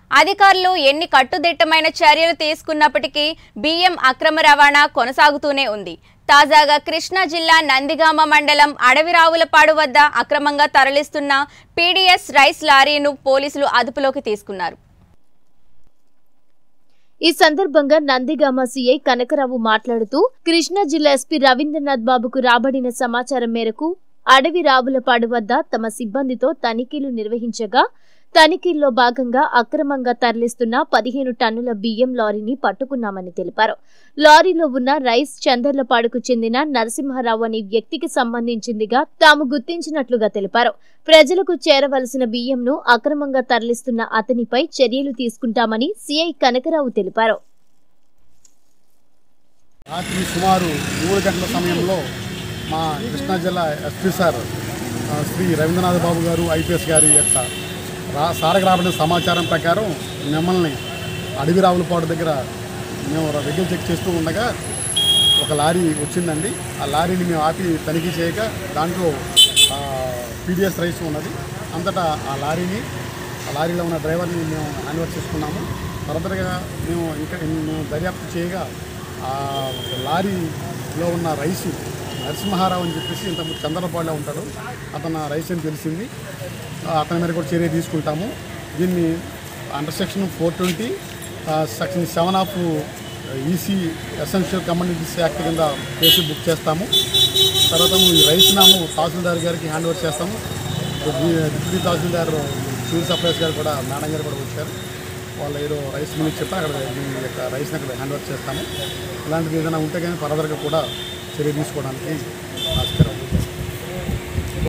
అధికారులు ఎన్ని కట్టుదిట్టమైన చర్యలు తీసుకున్నప్పటికీ బియ్యం అక్రమ రవాణా కొనసాగుతూనే ఉంది తాజాగా కృష్ణా జిల్లా నందిగామ మండలం అడవిరావులపాడు వద్ద అక్రమంగా తరలిస్తున్న పీడీఎస్ రైస్ లారీను పోలీసులు అదుపులోకి తీసుకున్నారు ఈ సందర్భంగా నందిగామ సీఐ కనకరావు మాట్లాడుతూ కృష్ణా జిల్లా ఎస్పీ రవీంద్రనాథ్ బాబుకు రాబడిన సమాచారం మేరకు అడవి రావులపాడు వద్ద తమ సిబ్బందితో తనిఖీలు నిర్వహించగా తనిఖీల్లో భాగంగా అక్రమంగా తరలిస్తున్న పదిహేను టన్నుల బియ్యం లారీని పట్టుకున్నామని తెలిపారు లారీలో ఉన్న రైస్ చందర్లపాడుకు చెందిన నరసింహారావు అనే వ్యక్తికి సంబంధించిందిగా తాము గుర్తించినట్లుగా తెలిపారు ప్రజలకు చేరవలసిన బియ్యంను అక్రమంగా తరలిస్తున్న అతనిపై చర్యలు తీసుకుంటామని సీఐ కనకరావు తెలిపారు రాత్రి సుమారు మూడు గంటల సమయంలో మా కృష్ణా జిల్లా ఎస్పీ సార్ ఆ, శ్రీ రవీంద్రనాథ్ బాబు గారు ఐపీఎస్ గారి యొక్క రా సారకు రాబడిన సమాచారం ప్రకారం మిమ్మల్ని అడవి రావులపాడు దగ్గర మేము వెహికల్ చెక్ చేస్తూ ఉండగా ఒక లారీ వచ్చిందండి ఆ లారీని మేము ఆపి తనిఖీ చేయక దాంట్లో పీడిఎస్ రైస్ ఉన్నది అంతటా ఆ లారీని ఆ లారీలో ఉన్న డ్రైవర్ని మేము హ్యాండ్ ఓవర్ చేసుకున్నాము ఫర్దర్గా మేము ఇంకా మేము దర్యాప్తు చేయగా ఆ లారీలో ఉన్న రైసు నరసింహారావు అని చెప్పేసి ఇంతకుముందు చంద్రపాడులో ఉంటాడు అతను రైస్ అని తెలిసింది ఆ, అతని మీద కూడా చర్య తీసుకుంటాము దీన్ని under section four twenty section seven of EC essential communities act కింద కేసు బుక్ చేస్తాము తర్వాత ఈ రైస్ నాము తహసీల్దార్ గారికి హ్యాండ్ ఓవర్ చేస్తాము డిప్యూటీ తహసీల్దార్ సివిల్ సప్లైస్ గారు కూడా మేడం గారు కూడా వచ్చారు వాళ్ళు ఏదో రైస్ గురించి చెప్పి అక్కడ ఈ యొక్క రైస్ని అక్కడ హ్యాండ్ ఓవర్ చేస్తాము ఇలాంటిది ఏదైనా ఉంటే కానీ ఫర్దర్గా కూడా చర్య తీసుకోవడానికి